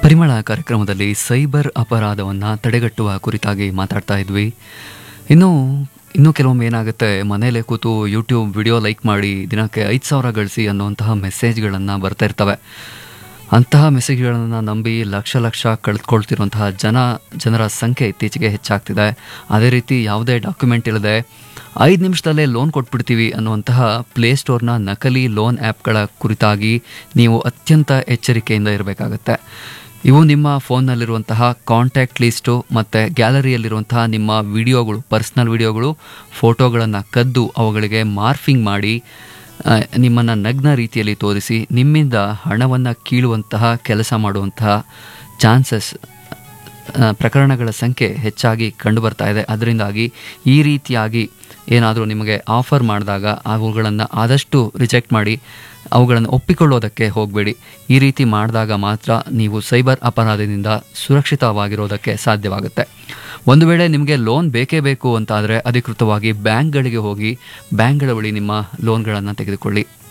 ಪರಿಮಳ ಕಾರ್ಯಕ್ರಮದಲ್ಲಿ ಸೈಬರ್ ಅಪರಾಧವನ್ನು ತಡೆಗಟ್ಟುವ ಕುರಿತಾಗಿ ಮಾತಾಡ್ತಾ ಇದ್ವಿ ಇನ್ನು ಇನ್ನೂ ಕೆಲವೊಮ್ಮೆ ಏನಾಗುತ್ತೆ ಮನೇಲೆ ಕೂತು ಯೂಟ್ಯೂಬ್ ವಿಡಿಯೋ ಲೈಕ್ ಮಾಡಿ ದಿನಕ್ಕೆ ಐದು ಸಾವಿರ ಗಳಿಸಿ ಅನ್ನುವಂತಹ ಮೆಸೇಜ್ಗಳನ್ನು ಬರ್ತಾ ಇರ್ತವೆ ಅಂತಹ ಮೆಸೇಜ್ಗಳನ್ನು ನಂಬಿ ಲಕ್ಷ ಲಕ್ಷ ಕಳೆದುಕೊಳ್ತಿರುವಂತಹ ಜನ ಜನರ ಸಂಖ್ಯೆ ಇತ್ತೀಚೆಗೆ ಹೆಚ್ಚಾಗ್ತಿದೆ ಅದೇ ರೀತಿ ಯಾವುದೇ ಡಾಕ್ಯುಮೆಂಟ್ ಇಲ್ಲದೆ ಐದು ನಿಮಿಷದಲ್ಲೇ ಲೋನ್ ಕೊಟ್ಬಿಡ್ತೀವಿ ಅನ್ನುವಂತಹ ಪ್ಲೇಸ್ಟೋರ್ನ ನಕಲಿ ಲೋನ್ ಆ್ಯಪ್ಗಳ ಕುರಿತಾಗಿ ನೀವು ಅತ್ಯಂತ ಎಚ್ಚರಿಕೆಯಿಂದ ಇರಬೇಕಾಗತ್ತೆ ಇವು ನಿಮ್ಮ ಫೋನ್ನಲ್ಲಿರುವಂತಹ ಕಾಂಟ್ಯಾಕ್ಟ್ ಲಿಸ್ಟು ಮತ್ತು ಗ್ಯಾಲರಿಯಲ್ಲಿರುವಂತಹ ನಿಮ್ಮ ವಿಡಿಯೋಗಳು ಪರ್ಸ್ನಲ್ ವಿಡಿಯೋಗಳು ಫೋಟೋಗಳನ್ನು ಕದ್ದು ಅವುಗಳಿಗೆ ಮಾರ್ಫಿಂಗ್ ಮಾಡಿ ನಿಮ್ಮನ್ನು ನಗ್ನ ರೀತಿಯಲ್ಲಿ ತೋರಿಸಿ ನಿಮ್ಮಿಂದ ಹಣವನ್ನು ಕೀಳುವಂತಹ ಕೆಲಸ ಮಾಡುವಂತಹ ಚಾನ್ಸಸ್ ಪ್ರಕರಣಗಳ ಸಂಖ್ಯೆ ಹೆಚ್ಚಾಗಿ ಕಂಡುಬರ್ತಾ ಇದೆ ಅದರಿಂದಾಗಿ ಈ ರೀತಿಯಾಗಿ ಏನಾದರೂ ನಿಮಗೆ ಆಫರ್ ಮಾಡಿದಾಗ ಅವುಗಳನ್ನು ಆದಷ್ಟು ರಿಜೆಕ್ಟ್ ಮಾಡಿ ಅವುಗಳನ್ನು ಒಪ್ಪಿಕೊಳ್ಳೋದಕ್ಕೆ ಹೋಗಬೇಡಿ ಈ ರೀತಿ ಮಾಡಿದಾಗ ಮಾತ್ರ ನೀವು ಸೈಬರ್ ಅಪರಾಧದಿಂದ ಸುರಕ್ಷಿತವಾಗಿರೋದಕ್ಕೆ ಸಾಧ್ಯವಾಗುತ್ತೆ ಒಂದು ವೇಳೆ ನಿಮಗೆ ಲೋನ್ ಬೇಕೇ ಬೇಕು ಅಂತಾದರೆ ಅಧಿಕೃತವಾಗಿ ಬ್ಯಾಂಕ್ಗಳಿಗೆ ಹೋಗಿ ಬ್ಯಾಂಕ್ಗಳ ಬಳಿ ನಿಮ್ಮ ಲೋನ್ಗಳನ್ನು ತೆಗೆದುಕೊಳ್ಳಿ